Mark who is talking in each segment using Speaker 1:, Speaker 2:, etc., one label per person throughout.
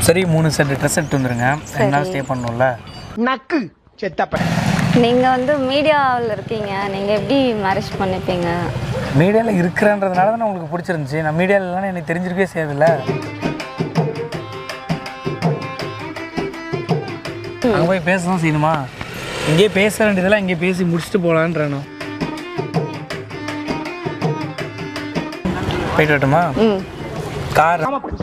Speaker 1: சரி மூணு set dress எடுத்து வந்துருங்க ரெண்டு நாள் ஸ்டே பண்ணணும்ல
Speaker 2: நக்கு செத்தப்ப
Speaker 3: நீங்கள் வந்து மீடியாவில் இருக்கீங்க நீங்கள் எப்படி மேரேஜ் பண்ணிப்பீங்க
Speaker 1: மீடியாவில் இருக்கிறன்றதுனால தான் உங்களுக்கு பிடிச்சிருந்துச்சு நான் மீடியாவில் இல்லைன்னா எனக்கு தெரிஞ்சிருக்கவே செய்யாதுல்ல அங்கே போய் பேச தான் செய்யணுமா இங்கேயே பேச வேண்டியதெல்லாம் இங்கே பேசி முடிச்சுட்டு போகலான்றணும் போயிட்டு வரட்டுமா
Speaker 3: ம்
Speaker 1: கார்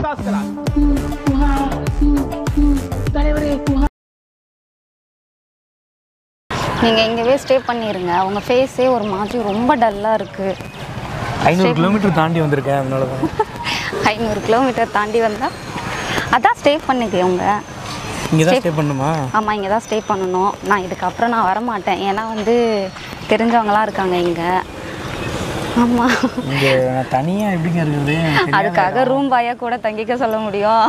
Speaker 3: நீங்கள் இங்கேவே ஸ்டே பண்ணிடுங்க உங்கள் ஃபேஸே ஒரு மாதிரி ரொம்ப டல்லாக இருக்குது
Speaker 1: ஐநூறு கிலோமீட்டர் தாண்டி வந்திருக்கேன் அதனால தான்
Speaker 3: ஐநூறு கிலோமீட்டர் தாண்டி வந்தால் அதான் ஸ்டே பண்ணிக்கோங்க
Speaker 1: இங்கே தான் ஸ்டே பண்ணணுமா
Speaker 3: ஆமாம் இங்கே தான் ஸ்டே பண்ணணும் நான் இதுக்கப்புறம் நான் வரமாட்டேன் ஏன்னா வந்து தெரிஞ்சவங்களாம் இருக்காங்க இங்கே ஆமாம்
Speaker 1: இங்கே நான் தனியாக எப்படிங்க இருக்கிறது எனக்கு தெரியாது.
Speaker 3: அதுக்காக ரூம் பாயாக கூட தங்கிக்க சொல்ல முடியும்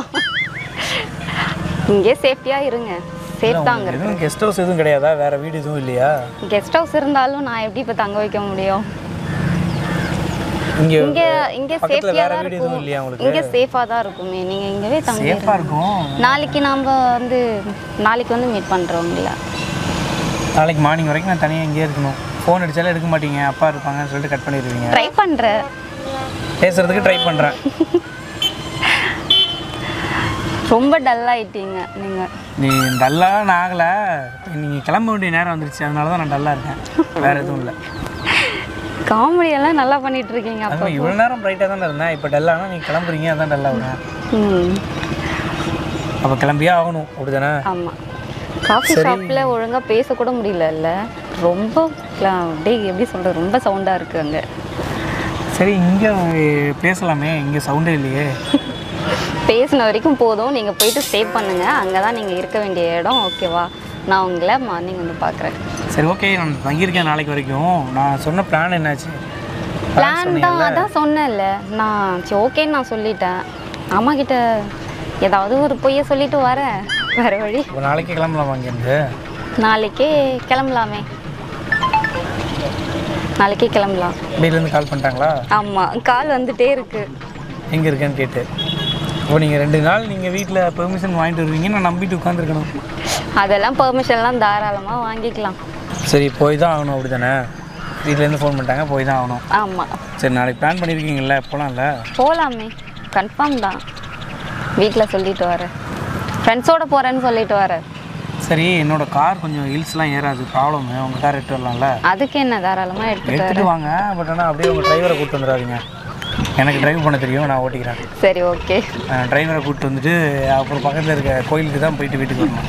Speaker 3: இங்கே சேஃப்டியாக இருங்க சேஃப் தாங்க
Speaker 1: எதுவும் கெஸ்ட் ஹவுஸ் எதுவும் கிடையாதா வேற வீடு எதுவும் இல்லையா
Speaker 3: கெஸ்ட் ஹவுஸ் இருந்தாலும் நான் எப்படி இப்போ தங்க வைக்க முடியும்
Speaker 1: இங்கே
Speaker 3: இங்க இங்க
Speaker 1: பக்கத்துல
Speaker 3: சேஃப்டியா
Speaker 1: வேற
Speaker 3: தான்
Speaker 1: வீடு எதுவும்
Speaker 3: இருக்கும்
Speaker 1: இல்லையா உங்களுக்கு
Speaker 3: இங்க சேஃபா தான் இருக்குமே நீங்க இங்கவே தங்க
Speaker 1: சேஃபாக இருக்கும்
Speaker 3: நாளைக்கு நாம வந்து நாளைக்கு வந்து மீட் பண்றோம்ல
Speaker 1: நாளைக்கு மார்னிங் வரைக்கும் நான் தனியாக இங்கேயே இருக்கணும் ஃபோன் அடிச்சாலும் எடுக்க மாட்டீங்க அப்பா இருப்பாங்கன்னு சொல்லிட்டு கட் பண்ணிடுவீங்க
Speaker 3: ட்ரை பண்றேன்
Speaker 1: பேசுறதுக்கு ட்ரை பண்ணுறேன்
Speaker 3: ரொம்ப டல் ஆயிட்டீங்க நீங்க
Speaker 1: நீ டல்லாக நான் ஆகலை நீங்கள் கிளம்ப வேண்டிய நேரம் வந்துருச்சு அதனால தான் நான் டல்லாக இருக்கேன் வேற எதுவும் இல்லை
Speaker 3: காமெடி எல்லாம் நல்லா பண்ணிட்டு இருக்கீங்க அப்போ
Speaker 1: அதுவும் இவ்வளோ நேரம் ப்ரைட்டாக தானே இருந்தேன் இப்போ டல்லானா நீங்கள் கிளம்புறீங்க அதான் டல்லாக
Speaker 3: ம்
Speaker 1: அப்போ கிளம்பியே ஆகணும் அப்படிதானே
Speaker 3: ஆமா காஃபி ஷாப்ல ஒழுங்கா பேச கூட முடியல ரொம்ப cla- அப்படியே எப்படி சொல்றது ரொம்ப சவுண்டா இருக்கு அங்க
Speaker 1: சரி இங்கே பேசலாமே இங்கே சவுண்டே இல்லையே
Speaker 3: பேசின வரைக்கும் போதும் நீங்க போயிட்டு ஸ்டே பண்ணுங்க அங்கதான் நீங்க இருக்க வேண்டிய இடம் ஓகேவா நான் உங்களை மார்னிங் வந்து பார்க்குறேன்
Speaker 1: சரி ஓகே நான் தங்கியிருக்கேன் நாளைக்கு வரைக்கும் நான் சொன்ன பிளான் என்னாச்சு
Speaker 3: பிளான் தான் அதான் சொன்னேன்ல நான் சரி ஓகேன்னு நான் சொல்லிட்டேன் அம்மா கிட்ட ஏதாவது ஒரு பொய்யை சொல்லிட்டு வரேன் வேற வழி
Speaker 1: இப்போ நாளைக்கே கிளம்பலாமா இங்கேருந்து
Speaker 3: நாளைக்கே கிளம்பலாமே நாளைக்கே கிளம்பலாம்
Speaker 1: வீட்டிலேருந்து கால் பண்ணிட்டாங்களா
Speaker 3: ஆமாம் கால் வந்துட்டே இருக்கு
Speaker 1: எங்கே இருக்கேன்னு கேட்டு இப்போ நீங்கள் ரெண்டு நாள் நீங்கள் வீட்டில் பெர்மிஷன் வாங்கிட்டு வருவீங்க நான் நம்பிட்டு உட்காந்துருக்கணும்
Speaker 3: அதெல்லாம் பெர்மிஷன்லாம் தாராளமாக வாங்கிக்கலாம்
Speaker 1: சரி போய் தான் ஆகணும் அப்படி தானே வீட்டிலேருந்து ஃபோன் பண்ணிட்டாங்க போய் தான் ஆகணும்
Speaker 3: ஆமாம்
Speaker 1: சரி நாளைக்கு பிளான் பண்ணியிருக்கீங்கல்ல போகலாம்ல
Speaker 3: போகலாமே கன்ஃபார்ம் தான் வீட்டில் சொல்லிட்டு வரேன் ஃப்ரெண்ட்ஸோட போகிறேன்னு சொல்லிட்டு வரேன்
Speaker 1: சரி என்னோட கார் கொஞ்சம் ஹில்ஸ்லாம் ஏறாது ப்ராப்ளம் உங்கள் கார் எடுத்து வரலாம்ல
Speaker 3: அதுக்கு என்ன தாராளமாக எடுத்துட்டு
Speaker 1: எடுத்துகிட்டு வாங்க பட் ஆனால் அப்படியே உங்கள் டிரைவரை கூப்பிட்டு வந்துடாதீங்க எனக்கு டிரைவ் பண்ண தெரியும் நான் ஓட்டிக்கிறேன்
Speaker 3: சரி ஓகே
Speaker 1: டிரைவரை கூப்பிட்டு வந்துட்டு அப்புறம் பக்கத்தில் இருக்க கோயிலுக்கு தான் போயிட்டு வீட்டுக்கு வரணும்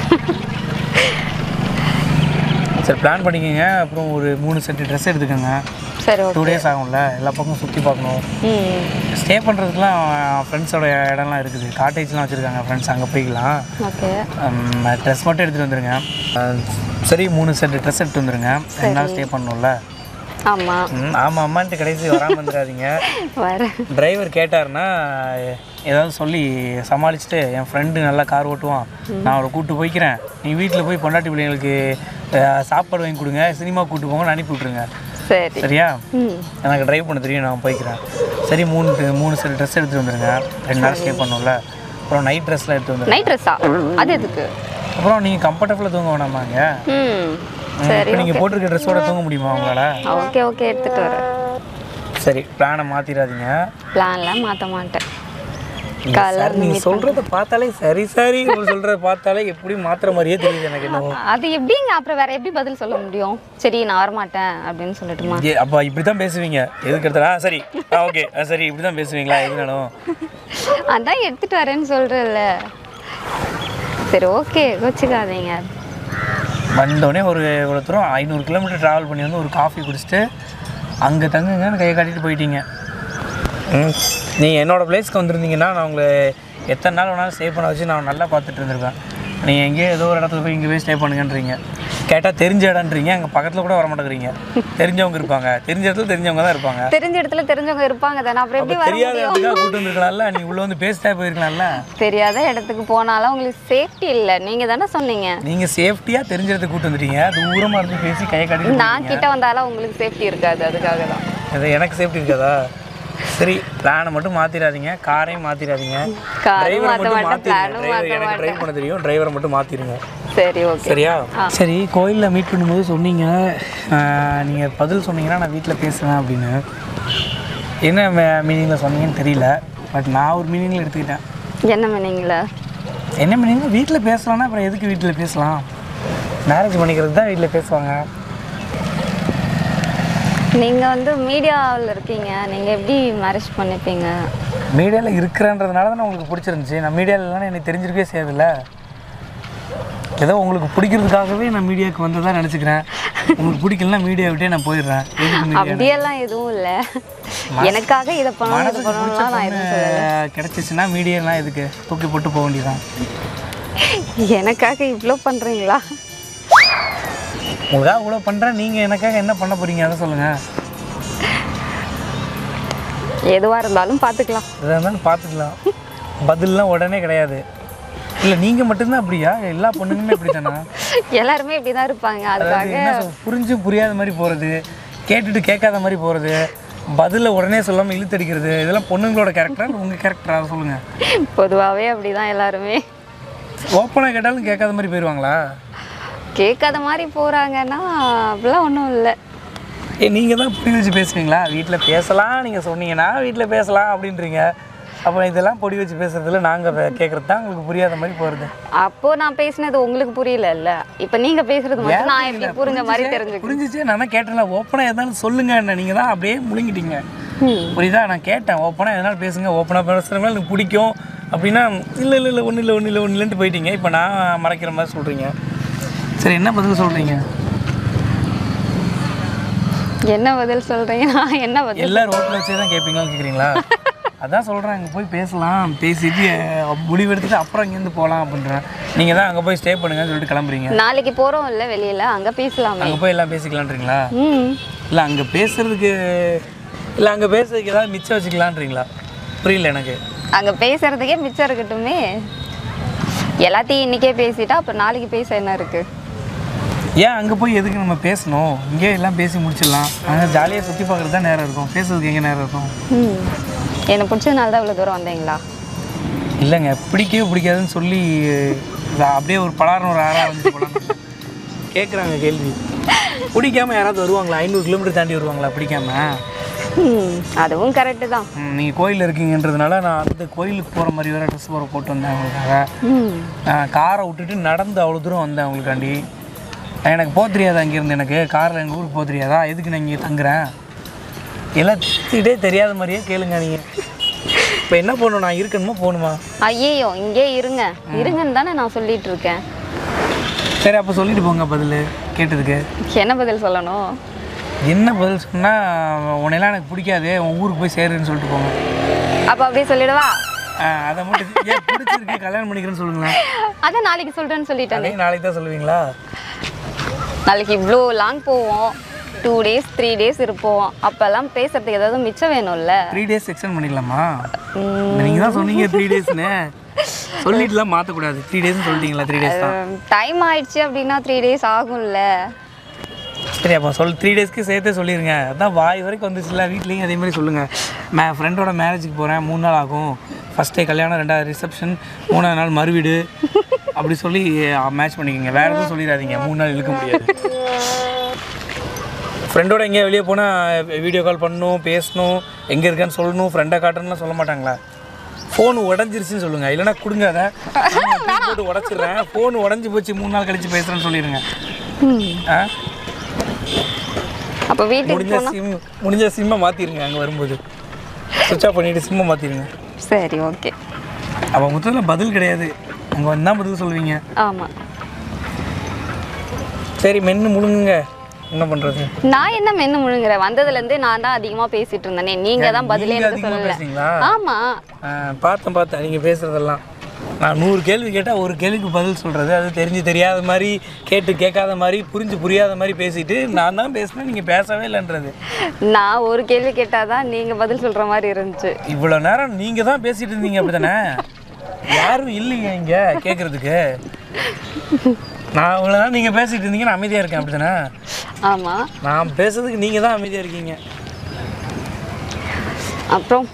Speaker 1: சரி பிளான் பண்ணிக்கோங்க அப்புறம் ஒரு மூணு செட்டு ட்ரெஸ் எடுத்துக்கோங்க
Speaker 3: சரி
Speaker 1: டூ
Speaker 3: ஓகே
Speaker 1: டேஸ் ஆகும்ல எல்லா பக்கமும் சுற்றி பார்க்கணும்
Speaker 3: ம்
Speaker 1: ஸ்டே பண்ணுறதுக்குலாம் ஃப்ரெண்ட்ஸோட இடம்லாம் இருக்குது காட்டேஜ்லாம் வச்சுருக்காங்க ஃப்ரெண்ட்ஸ் அங்கே போய்க்கலாம்
Speaker 3: ஓகே
Speaker 1: ட்ரெஸ் மட்டும் எடுத்துகிட்டு வந்துடுங்க அஹ், சரி மூணு செட்டு ட்ரெஸ் எடுத்து வந்துடுங்க ரெண்டு நாள் ஸ்டே பண்ணணும்ல
Speaker 3: ஆமாம்
Speaker 1: ம், ஆமாம் அம்மான்ட்டு கடைசி வராமல் வந்துடாதீங்க
Speaker 3: வரேன்
Speaker 1: டிரைவர் கேட்டாருன்னா ஏதாவது சொல்லி சமாளிச்சுட்டு என் ஃப்ரெண்டு நல்லா கார் ஓட்டுவான் நான் அவரை கூப்பிட்டு போய்க்கிறேன் நீ வீட்டில் போய் பொண்டாட்டி பிள்ளைங்களுக்கு அஹ், சாப்பாடு வாங்கி கொடுங்க சினிமா கூப்பிட்டு போங்கன்னு அனுப்பி விட்ருங்க
Speaker 3: சரி
Speaker 1: சரியா
Speaker 3: ம்
Speaker 1: எனக்கு டிரைவ் பண்ண தெரியும் நான் போய்க்கிறேன் சரி மூணு மூணு செட் ட்ரெஸ் எடுத்துகிட்டு வந்துடுங்க ரெண்டு நாள் ஸ்டே பண்ணணும்ல அப்புறம் நைட் ட்ரெஸ்லாம் எடுத்து வந்துடுங்க
Speaker 3: நைட் ட்ரெஸ்ஸா அது எதுக்கு
Speaker 1: அப்புறம் நீங்கள் கம்ஃபர்டபுளாக தூங்க வேணாமாங்க
Speaker 3: ம் சரி
Speaker 1: இப்போ நீங்கள் போட்டிருக்க ட்ரெஸ்ஸோட தூங்க முடியுமா உங்களால்
Speaker 3: ஓகே ஓகே எடுத்துகிட்டு வரேன்
Speaker 1: சரி பிளானை மாற்றிடாதீங்க
Speaker 3: பிளான்லாம் மாற்ற மாட்டேன்
Speaker 1: சார்
Speaker 3: கலர்
Speaker 1: நீ சொல்கிறத பார்த்தாலே சரி சரி சொல்கிறத பார்த்தாலே எப்படி மாற்றுற மாதிரியே தெரியுது எனக்கு என்னவோ
Speaker 3: அது எப்படிங்க அப்புறம் வேற எப்படி பதில் சொல்ல முடியும் சரி நான் வரமாட்டேன் அப்படின்னு சொல்லட்டுமா
Speaker 1: ஏ அப்போ இப்படி தான் பேசுவீங்க எதுக்கு எடுத்தா ஆ சரி ஆ ஓகே ஆ சரி இப்படி தான் பேசுவீங்களா எதுனாலும்
Speaker 3: அதான் எடுத்துட்டு வரேன்னு சொல்றேன்ல சரி ஓகே கோச்சிக்காதீங்க
Speaker 1: வந்தோடனே ஒரு இவ்வளோ தூரம் ஐநூறு கிலோமீட்டர் ட்ராவல் பண்ணி வந்து ஒரு காஃபி குடிச்சிட்டு அங்கே தங்குங்கன்னு கையை காட்டிட்டு போயிட்டீங்க ம் நீங்கள் என்னோட பிளேஸ்க்கு வந்திருந்தீங்கன்னா நான் உங்களை எத்தனை நாள் வேணாலும் ஸ்டே பண்ண வச்சு நான் நல்லா பார்த்துட்டு இருந்திருப்பேன் நீங்கள் எங்கேயோ ஏதோ ஒரு இடத்துல போய் இங்கே போய் ஸ்டே பண்ணுங்கன்றீங்க கேட்டால் தெரிஞ்ச இடம்ன்றீங்க அங்கே பக்கத்தில் கூட வர மாட்டேங்கிறீங்க தெரிஞ்சவங்க இருப்பாங்க தெரிஞ்ச இடத்துல தெரிஞ்சவங்க தான் இருப்பாங்க
Speaker 3: தெரிஞ்ச இடத்துல தெரிஞ்சவங்க இருப்பாங்க தானே அப்புறம் எப்படி வர
Speaker 1: தெரியாத
Speaker 3: முடியும்
Speaker 1: இடத்துக்காக கூட்டு வந்துருக்கலாம்ல நீ உள்ள வந்து பேசிட்டா போயிருக்கலாம்ல
Speaker 3: தெரியாத இடத்துக்கு போனாலும் உங்களுக்கு சேஃப்டி இல்லை நீங்க தானே சொன்னீங்க
Speaker 1: நீங்க சேஃப்டியா தெரிஞ்ச இடத்துக்கு கூட்டு வந்துட்டீங்க தூரமா இருந்து பேசி கையை காட்டி
Speaker 3: நான் கிட்ட வந்தாலும் உங்களுக்கு சேஃப்டி இருக்காது அதுக்காக தான்
Speaker 1: அது எனக்கு சேஃப்டி இருக்காதா சரி பிளானை மட்டும் மாற்றிடாதீங்க காரையும் மாற்றிடாதீங்க
Speaker 3: காரும்
Speaker 1: டிரைவரை
Speaker 3: மாத்த
Speaker 1: மட்டும்
Speaker 3: மாட்டேன்,
Speaker 1: மாற்றிடுங்க
Speaker 3: பிளானும்
Speaker 1: டிரைவர்
Speaker 3: மாத்த
Speaker 1: எனக்கு டிரைவ் பண்ண தெரியும் டிரைவரை மட்டும் மாற்றிடுங்க
Speaker 3: சரி ஓகே
Speaker 1: சரியா சரி கோயிலில் மீட் பண்ணும்போது சொன்னீங்க நீங்கள் பதில் சொன்னீங்கன்னா நான் வீட்டில் பேசுவேன் அப்படின்னு என்ன மீனிங்கில் சொன்னீங்கன்னு தெரியல பட் நான் ஒரு மீனிங்கில் எடுத்துக்கிட்டேன்
Speaker 3: என்ன பண்ணீங்களா
Speaker 1: என்ன மீனிங் வீட்டில் பேசலாம்னா அப்புறம் எதுக்கு வீட்டில் பேசலாம் மேரேஜ் பண்ணிக்கிறது தான் வீட்டில் பேசுவாங்க
Speaker 3: நீங்கள் வந்து மீடியாவில் இருக்கீங்க நீங்கள் எப்படி மேரேஜ் பண்ணிப்பீங்க
Speaker 1: மீடியாவில் இருக்கிறன்றதுனால தான் உங்களுக்கு பிடிச்சிருந்துச்சி நான் மீடியாவில் இல்லைன்னா எனக்கு தெரிஞ்சிருக்கவே செய்யறதில்ல ஏதோ உங்களுக்கு பிடிக்கிறதுக்காகவே நான் மீடியாவுக்கு வந்ததா நினச்சிக்கிறேன் உங்களுக்கு பிடிக்கலன்னா மீடியா விட்டே நான் போயிடுறேன் எதுக்கு மீடியா
Speaker 3: அப்படியெல்லாம் எதுவும் இல்லை எனக்காக இதை பண்ணணும் இதை
Speaker 1: மனசுக்கு பிடிச்ச
Speaker 3: பண்ணணும்லாம் நான் எதுவும் சொல்லலை
Speaker 1: பொண்ணு கிடைச்சிச்சுன்னா மீடியாலாம் எதுக்கு தூக்கி போட்டு போக வேண்டியதான்
Speaker 3: எனக்காக இவ்வளோ பண்ணுறீங்களா
Speaker 1: உங்களுக்காக இவ்வளோ பண்ணுறேன் நீங்கள் எனக்காக என்ன பண்ண போகிறீங்க அதை சொல்லுங்கள்
Speaker 3: எதுவாக இருந்தாலும் பார்த்துக்கலாம்
Speaker 1: எதாக இருந்தாலும் பார்த்துக்கலாம் பதில்லாம் உடனே கிடையாது இல்லை நீங்கள் மட்டும்தான் அப்படியா எல்லா பொண்ணுங்களுமே இப்படி தானா
Speaker 3: எல்லாருமே இப்படி தான் இருப்பாங்க அதுக்காக
Speaker 1: அதாவது என்ன சொல் புரிஞ்சு புரியாத மாதிரி போகிறது கேட்டுட்டு கேட்காத மாதிரி போகிறது பதிலை உடனே சொல்லாமல் இழுத்தடிக்கிறது இதெல்லாம் பொண்ணுங்களோட கேரக்டரா இல்லை உங்கள் கேரக்டரா அதை சொல்லுங்கள்
Speaker 3: பொதுவாகவே அப்படி தான் எல்லாருமே
Speaker 1: ஓப்பனாக கேட்டாலும் கேட்காத மாதிரி போயிடுவாங்களா
Speaker 3: கேட்காத மாதிரி போகிறாங்கன்னா அப்படிலாம் ஒன்றும் இல்லை
Speaker 1: ஏ நீங்கள் தான் பொடி வச்சு பேசுவீங்களா வீட்டில் பேசலாம் நீங்கள் சொன்னீங்கன்னா வீட்டில் பேசலாம் அப்படின்றீங்க அப்போ இதெல்லாம் பொடி வச்சு பேசுறதுல நாங்கள் கேட்குறது தான் உங்களுக்கு புரியாத மாதிரி போகிறது
Speaker 3: அப்போ நான் பேசினது உங்களுக்கு புரியல இப்போ நீங்க பேசுறது மட்டும் நான் எப்படி புரிஞ்ச மாதிரி தெரிஞ்சுக்க
Speaker 1: புரிஞ்சிச்சு நான் கேட்டேன்ல ஓப்பனாக எதாலும் சொல்லுங்க என்ன நீங்கள் தான் அப்படியே முழுங்கிட்டீங்க புரியுதா நான் கேட்டேன் ஓப்பனாக எதனாலும் பேசுங்க ஓப்பனாக பேசுகிறவங்க எனக்கு பிடிக்கும் அப்படின்னா இல்லை இல்லை இல்லை ஒன்றும் இல்லை ஒன்றும் இல்லை ஒன்றும் இல்லைன்ட்டு போயிட்டீங்க இப்போ நான் மறைக்கிற மாதிரி சொல்கிறீங்க சரி என்ன பதில் சொல்கிறீங்க
Speaker 3: என்ன பதில் சொல்றீங்க நான் என்ன பதில்
Speaker 1: எல்லாரும் ரோட்டில் வச்சே தான் கேட்பீங்களான்னு கேட்குறீங்களா அதான் சொல்கிறேன் அங்கே போய் பேசலாம் பேசிட்டு அஹ், முடிவெடுத்துட்டு அப்புறம் இங்கேருந்து போகலாம் அப்படின்றேன் நீங்கள் தான் அங்கே போய் ஸ்டே பண்ணுங்கன்னு சொல்லிட்டு கிளம்புறீங்க
Speaker 3: நாளைக்கு போறோம் இல்ல வெளியில அங்க பேசலாமே
Speaker 1: அங்கே போய் எல்லாம் பேசிக்கலான்றீங்களா
Speaker 3: ம்
Speaker 1: இல்லை அங்கே பேசுறதுக்கு இல்லை அங்கே பேசுறதுக்கு ஏதாவது மிச்சம் வச்சுக்கலான்றீங்களா புரியல எனக்கு
Speaker 3: அங்க பேசுறதுக்கே மிச்சம் இருக்கட்டுமே எல்லாத்தையும் இன்னைக்கே பேசிட்டா அப்புறம் நாளைக்கு பேச என்ன இருக்கு
Speaker 1: ஏன் அங்கே போய் எதுக்கு நம்ம பேசணும் இங்கே எல்லாம் பேசி முடிச்சிடலாம் அங்கே ஜாலியாக சுற்றி பார்க்குறது தான் நேரம் இருக்கும் பேசுறதுக்கு எங்கே நேரம் இருக்கும்
Speaker 3: ம் எனக்கு பிடிச்சதுனால தான் இவ்வளோ தூரம் வந்தீங்களா
Speaker 1: இல்லைங்க பிடிக்கவே பிடிக்காதுன்னு சொல்லி இதை அப்படியே ஒரு பலாரம் ஒரு ஆறாக வந்து போலாம் கேட்குறாங்க கேள்வி பிடிக்காம யாராவது வருவாங்களா ஐநூறு கிலோமீட்டர் தாண்டி வருவாங்களா பிடிக்காம
Speaker 3: ம் அதுவும் கரெக்டு தான்
Speaker 1: நீங்கள் கோயிலில் இருக்கீங்கன்றதுனால நான் வந்து கோயிலுக்கு போகிற மாதிரி வேறு ட்ரெஸ் போகிற போட்டு வந்தேன் அவங்களுக்காக
Speaker 3: ம்
Speaker 1: நான் காரை விட்டுட்டு நடந்து அவ்வளோ தூரம் வந்தேன் அவங்களுக்காண்டி எனக்கு போக தெரியாதா இங்கேருந்து எனக்கு காரில் எங்கள் ஊருக்கு போக தெரியாதா எதுக்கு நான் இங்கே தங்குறேன் எல்லாம் தெரிஞ்சுக்கிட்டே தெரியாத மாதிரியே கேளுங்க நீங்கள் இப்போ என்ன பண்ணணும் நான் இருக்கணுமா போகணுமா
Speaker 3: ஐயோ இங்கே இருங்க இருங்கன்னு தானே நான் சொல்லிட்டு இருக்கேன்
Speaker 1: சரி அப்போ சொல்லிட்டு போங்க பதில் கேட்டதுக்கு
Speaker 3: என்ன பதில் சொல்லணும்
Speaker 1: என்ன பதில் சொன்னால் உன்னையெல்லாம் எனக்கு பிடிக்காது உன் ஊருக்கு போய் சேருன்னு சொல்லிட்டு போங்க
Speaker 3: அப்போ அப்படியே சொல்லிடவா
Speaker 1: ஆ, அதை மட்டும் ஏன் பிடிச்சிருக்கு கல்யாணம் பண்ணிக்கிறேன்னு சொல்லுங்களேன்
Speaker 3: அதை நாளைக்கு சொல்கிறேன்னு சொல்லிட்டேனே
Speaker 1: அதே நாளைக்கு தான் சொல்லுவீங்களா
Speaker 3: நாளைக்கு இவ்வளோ லாங் போவோம் டூ டேஸ் த்ரீ டேஸ் இருப்போம் அப்போல்லாம் பேசுறதுக்கு ஏதாவது மிச்சம் வேணும்ல
Speaker 1: த்ரீ டேஸ் எக்ஸ்டெண்ட் பண்ணிக்கலாமா நீங்கள் தான் சொன்னீங்க த்ரீ டேஸ்னு சொல்லிட்டுலாம் மாற்றக்கூடாது த்ரீ டேஸ்னு சொல்லிட்டீங்களா த்ரீ டேஸ் தான்
Speaker 3: டைம் ஆயிடுச்சு அப்படின்னா த்ரீ டேஸ் ஆகும்ல
Speaker 1: சரி அப்போ சொல் த்ரீ டேஸ்க்கு சேர்த்தே சொல்லிடுங்க அதான் வாய் வரைக்கும் வந்துச்சுல வீட்லேயும் அதே மாதிரி சொல்லுங்கள் மே ஃப்ரெண்டோட மேரேஜுக்கு போகிறேன் மூணு நாள் ஆகும் ஃபஸ்ட் டே கல்யாணம் ரெண்டாவது ரிசப்ஷன் மூணாவது நாள் மறுவீடு அப்படி சொல்லி மேட்ச் பண்ணிக்கோங்க வேறு எதுவும் சொல்லிடாதீங்க மூணு நாள் இழுக்க முடியாது ஃப்ரெண்டோட எங்கேயா வெளியே போனால் வீடியோ கால் பண்ணணும் பேசணும் எங்கே இருக்கான்னு சொல்லணும் ஃப்ரெண்டை காட்டணும்லாம் சொல்ல மாட்டாங்களா ஃபோன் உடஞ்சிருச்சுன்னு சொல்லுங்கள் இல்லைன்னா கொடுங்க அதை நான் போட்டு உடச்சிடுறேன் ஃபோன் உடஞ்சி போச்சு மூணு நாள் கழிச்சு பேசுகிறேன்னு சொல்லிடுங்க ஆ
Speaker 3: அப்போ வீட்டுக்கு
Speaker 1: முடிஞ்ச சிம் முடிஞ்ச சிம்மை மாற்றிடுங்க அங்கே வரும்போது சுவிட்ச் ஆஃப் பண்ணிவிட்டு சிம்மை மாற்றிடுங்க
Speaker 3: சரி ஓகே
Speaker 1: அப்போ மொத்தத்தில் பதில் கிடையாது அங்கே வந்தால் பதில் சொல்லுவீங்க
Speaker 3: ஆமாம்
Speaker 1: சரி மென்று முழுங்குங்க என்ன பண்ணுறது
Speaker 3: நான் என்ன மென்னு முழுங்குறேன் வந்ததுலேருந்து நான் தான் அதிகமாக பேசிட்டு இருந்தேனே நீங்கள் தான் பதிலே
Speaker 1: நீங்க
Speaker 3: எனக்கு
Speaker 1: அதிகமா
Speaker 3: சொல்லல
Speaker 1: பேசுறீங்களா?
Speaker 3: ஆமாம்
Speaker 1: ஆ, பார்த்தேன் பார்த்தேன் நீங்கள் பேசுகிறதெல்லாம் நான் நூறு கேள்வி கேட்டால் ஒரு கேள்விக்கு பதில் சொல்கிறது அது தெரிஞ்சு தெரியாத மாதிரி கேட்டு கேட்காத மாதிரி புரிஞ்சு புரியாத மாதிரி பேசிட்டு நான் தான் பேசினேன் நீங்கள் பேசவே இல்லைன்றது
Speaker 3: நான் ஒரு கேள்வி கேட்டால் தான் நீங்கள் பதில் சொல்கிற மாதிரி இருந்துச்சு
Speaker 1: இவ்வளோ நேரம் நீங்கள் தான் பேசிட்டு இருந்தீங்க அப்படி தானே யாரும் இல்லைங்க இங்கே கேட்குறதுக்கு நான் இவ்வளோ நேரம் நீங்கள் பேசிட்டு இருந்தீங்க நான் அமைதியாக இருக்கேன் அப்படி தானே
Speaker 3: ஆமாம்
Speaker 1: நான் பேசுறதுக்கு நீங்கள் தான் அமைதியாக இருக்கீங்க
Speaker 3: அப்புறம்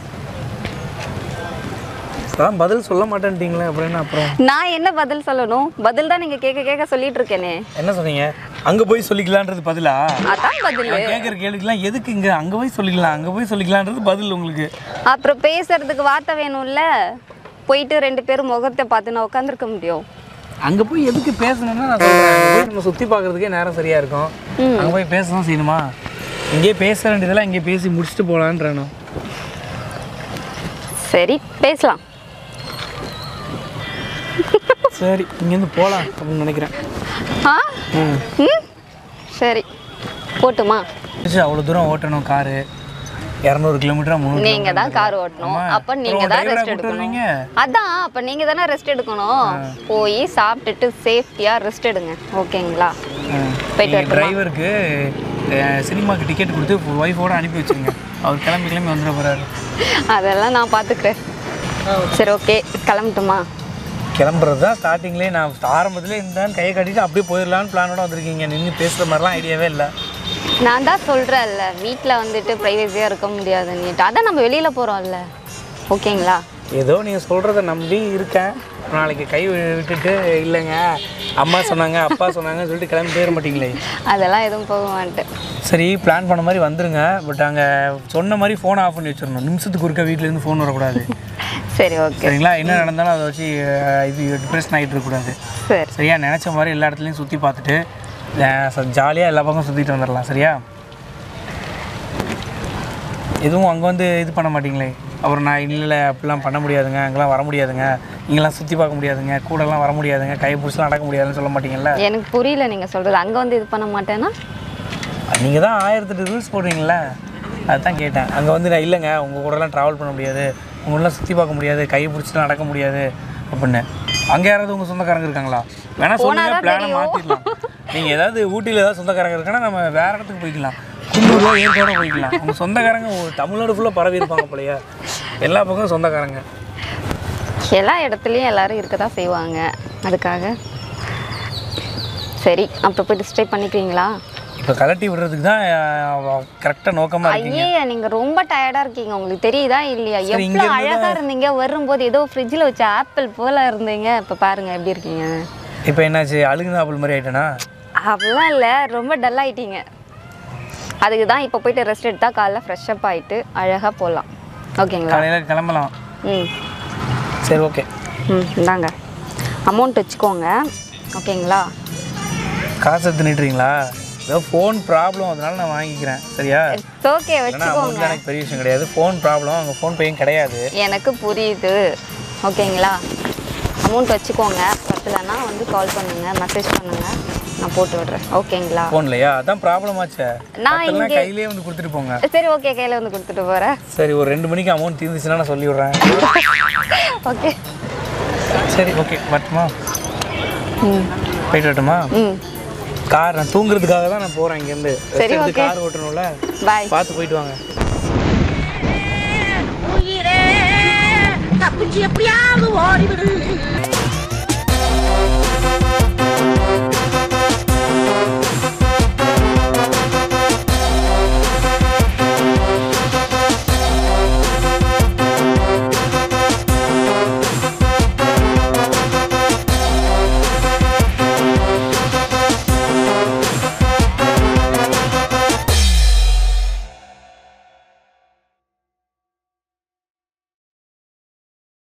Speaker 1: அதான் பதில் சொல்ல மாட்டேன்ட்டீங்களே அப்புறம் என்ன அப்புறம்
Speaker 3: நான் என்ன பதில் சொல்லணும் பதில் தான் நீங்கள் கேட்க கேட்க சொல்லிட்டு இருக்கேனே
Speaker 1: என்ன சொன்னீங்க அங்கே போய் சொல்லிக்கலான்றது பதிலா
Speaker 3: அதான் பதில்
Speaker 1: நான் கேட்குற கேள்விக்கெல்லாம் எதுக்கு இங்கே அங்கே போய் சொல்லிக்கலாம் அங்கே போய் சொல்லிக்கலான்றது பதில் உங்களுக்கு
Speaker 3: அப்புறம் பேசுறதுக்கு வார்த்தை வேணும்ல போயிட்டு ரெண்டு பேரும் முகத்தை பார்த்து நான் உட்காந்துருக்க முடியும்
Speaker 1: அங்கே போய் எதுக்கு பேசணும்னா நான் சொல்கிறேன் அங்கே போய் நம்ம சுற்றி பார்க்குறதுக்கே நேரம் சரியாக இருக்கும் அங்கே போய் பேச தான் செய்யணுமா இங்கேயே பேச வேண்டியதெல்லாம் இங்கே பேசி முடிச்சுட்டு போகலான்றேன்
Speaker 3: சரி பேசலாம்
Speaker 1: சரி இங்கேருந்து போகலாம் அப்படின்னு நினைக்கிறேன்
Speaker 3: ஆ
Speaker 1: ம்
Speaker 3: ம் சரி போட்டுமா
Speaker 1: சரி, அவ்வளோ தூரம் ஓட்டணும் காரு இரநூறு கிலோமீட்டரா முந்நூறு
Speaker 3: நீங்க தான் கார் ஓட்டணும்
Speaker 1: ஆமா.
Speaker 3: அப்ப நீங்க
Speaker 1: அப்புறம்
Speaker 3: தான்
Speaker 1: driver-ஆ
Speaker 3: ரெஸ்ட்
Speaker 1: கூட்டு
Speaker 3: எடுக்கணும்
Speaker 1: வருவீங்க?
Speaker 3: அதான் அப்ப நீங்க தானே ரெஸ்ட் எடுக்கணும் போய் சாப்பிட்டுட்டு சேஃப்டியா ரெஸ்ட் எடுங்க ஓகேங்களா போயிட்டு வரட்டுமா?
Speaker 1: டிரைவருக்கு சினிமாக்கு டிக்கெட் கொடுத்து ஒய்ஃபோட அனுப்பி வச்சிருங்க அவர் கிளம்பி கிளம்பி வந்துட போறாரு
Speaker 3: அதெல்லாம் நான் பாத்துக்கிறேன் சரி ஓகே கிளம்பட்டுமா
Speaker 1: கிளம்புறது தான் ஸ்டார்டிங்லேயே நான் ஆரம்பத்திலே இருந்தான்னு கையை கட்டிட்டு அப்படியே போயிடலான்னு பிளானோட வந்திருக்கீங்க நின்று பேசுகிற மாதிரிலாம் ஐடியாவே இல்லை
Speaker 3: நான் தான் சொல்றேன்ல வீட்டில் வந்துட்டு ப்ரைவசியாக இருக்க முடியாதுன்னுட்டு அதான் நம்ம வெளியில போறோம்ல ஓகேங்களா
Speaker 1: ஏதோ நீங்கள் சொல்கிறத நம்பி இருக்கேன் நாளைக்கு கை விட்டுட்டு இல்லைங்க அம்மா சொன்னாங்க அப்பா சொன்னாங்கன்னு சொல்லிட்டு கிளம்பி போயிட மாட்டீங்களே
Speaker 3: அதெல்லாம் எதுவும் போக மாட்டேன்
Speaker 1: சரி பிளான் பண்ண மாதிரி வந்துருங்க பட் அங்கே சொன்ன மாதிரி ஃபோன் ஆஃப் பண்ணி வச்சிடணும் நிமிஷத்துக்கு ஒருக்க வீட்டிலேருந்து ஃபோன் வரக்கூடாது
Speaker 3: சரி ஓகே
Speaker 1: சரிங்களா என்ன நடந்தாலும் அதை வச்சு அஹ், இது டிப்ரெஷன் ஆகிட்டு இருக்கக்கூடாது
Speaker 3: சரி
Speaker 1: சரியா நினச்ச மாதிரி எல்லா இடத்துலையும் சுற்றி பார்த்துட்டு ஜாலியாக எல்லா பக்கம் சுற்றிட்டு வந்துடலாம் சரியா எதுவும் அங்கே வந்து இது பண்ண மாட்டீங்களே அப்புறம் நான் இல்லை அப்படிலாம் பண்ண முடியாதுங்க அங்கெல்லாம் வர முடியாதுங்க இங்கெல்லாம் சுற்றி பார்க்க முடியாதுங்க கூடலாம் வர முடியாதுங்க கை பிடிச்சலாம் நடக்க முடியாதுன்னு சொல்ல மாட்டீங்கல்ல
Speaker 3: எனக்கு புரியல நீங்க சொல்றது அங்க வந்து இது பண்ண மாட்டேன்னா
Speaker 1: நீங்கள் தான் ஆயிரத்தெட்டு ரூல்ஸ் போடுறீங்களே அதுதான் கேட்டேன் அங்கே வந்து நான் இல்லைங்க உங்கள் கூடலாம் ட்ராவல் பண்ண முடியாது உங்களெலாம் சுற்றி பார்க்க முடியாது கை பிடிச்சிலாம் நடக்க முடியாது அப்படின்னு அங்கே யாராவது உங்கள் சொந்தக்காரங்க இருக்காங்களா வேணா சொல்லுங்க
Speaker 3: போனாதான்
Speaker 1: பிளானை
Speaker 3: தெரியும்.
Speaker 1: மாற்றிடலாம் நீங்கள் ஏதாவது ஊட்டியில் ஏதாவது சொந்தக்காரங்க இருக்குன்னா நம்ம வேற இடத்துக்கு போய்க்கலாம் குன்னூரோ ஏற்காடோ போய்க்கலாம் உங்கள் சொந்தக்காரங்க ஒரு தமிழ்நாடு ஃபுல்லாக பரவி இருப்பாங்க போலயா எல்லா பக்கமும் சொந்தக்காரங்க
Speaker 3: எல்லா இடத்துலையும் எல்லாரும் இருக்க தான் செய்வாங்க அதுக்காக சரி அப்புறம் போயிட்டு ஸ்டே பண்ணிக்கிறீங்களா
Speaker 1: இப்போ கலட்டி விடுறதுக்கு தான் கரெக்டாக நோக்கமாக இருக்கீங்க
Speaker 3: ஐயே நீங்க ரொம்ப டயர்டா இருக்கீங்க உங்களுக்கு தெரியுதா இல்லையா
Speaker 1: சரி, இங்க
Speaker 3: எவ்வளவு
Speaker 1: இருந்து
Speaker 3: அழகா இருந்தீங்க வரும்போது ஏதோ ஃப்ரிட்ஜில் வச்ச ஆப்பிள் போல இருந்தீங்க இப்போ பாருங்க எப்படி இருக்கீங்க
Speaker 1: இப்போ என்னாச்சு அழுகுன ஆப்பிள் மாதிரி ஆயிட்டேனா
Speaker 3: அப்படிலாம் இல்லை ரொம்ப டல் ஆயிட்டீங்க அதுக்கு தான் இப்போ போயிட்டு ரெஸ்ட் எடுத்தா காலைல ஃப்ரெஷ் அப் ஆயிட்டு அழகா போகலாம் ஓகேங்களா
Speaker 1: காலையில் கிளம்பலாம்
Speaker 3: ம்
Speaker 1: சரி ஓகே
Speaker 3: ம் இந்தாங்க அமௌண்ட் வச்சுக்கோங்க ஓகேங்களா
Speaker 1: காசு எடுத்து நிட்டுறீங்களா ஏதோ ஃபோன் ப்ராப்ளம் அதனால நான் வாங்கிக்கிறேன் சரியா
Speaker 3: இட்ஸ் ஓகே
Speaker 1: ஏன்னா
Speaker 3: வச்சுக்கோங்க
Speaker 1: அமௌண்ட் எனக்கு பெரிய விஷயம் கிடையாது ஃபோன் ப்ராப்ளம் அங்கே ஃபோன் பேயும் கிடையாது
Speaker 3: எனக்கு புரியுது ஓகேங்களா அமௌண்ட் வச்சுக்கோங்க பத்தலைன்னா வந்து கால் பண்ணுங்க மெசேஜ் பண்ணுங்க நான் போட்டு விடுறேன் ஓகேங்களா
Speaker 1: ஃபோன்லையா அதான் ப்ராப்ளம் ஆச்சே
Speaker 3: நான்
Speaker 1: அதெல்லாம்
Speaker 3: இங்கே-
Speaker 1: கையிலேயே வந்து கொடுத்துட்டு போங்க
Speaker 3: சரி ஓகே கையில் வந்து கொடுத்துட்டு போகிறேன்
Speaker 1: சரி ஒரு ரெண்டு மணிக்கு அமௌண்ட் தீர்ந்துச்சுன்னா நான் சொல்லி விட்றேன்
Speaker 3: ஓகே
Speaker 1: சரி ஓகே வரட்டுமா
Speaker 2: ம்
Speaker 1: போயிட்டு வரட்டுமா
Speaker 3: ம்
Speaker 1: கார் நான் தூங்குறதுக்காக தான் நான் போகிறேன் இங்கேருந்து
Speaker 3: சரி,
Speaker 1: எடுத்து
Speaker 3: okay.
Speaker 1: கார் ஓட்டணும்ல
Speaker 3: பாய்
Speaker 1: பார்த்து போயிட்டு வாங்க
Speaker 4: உயிரே தப்பிச்சு எப்படியாவது ஓடிவிடு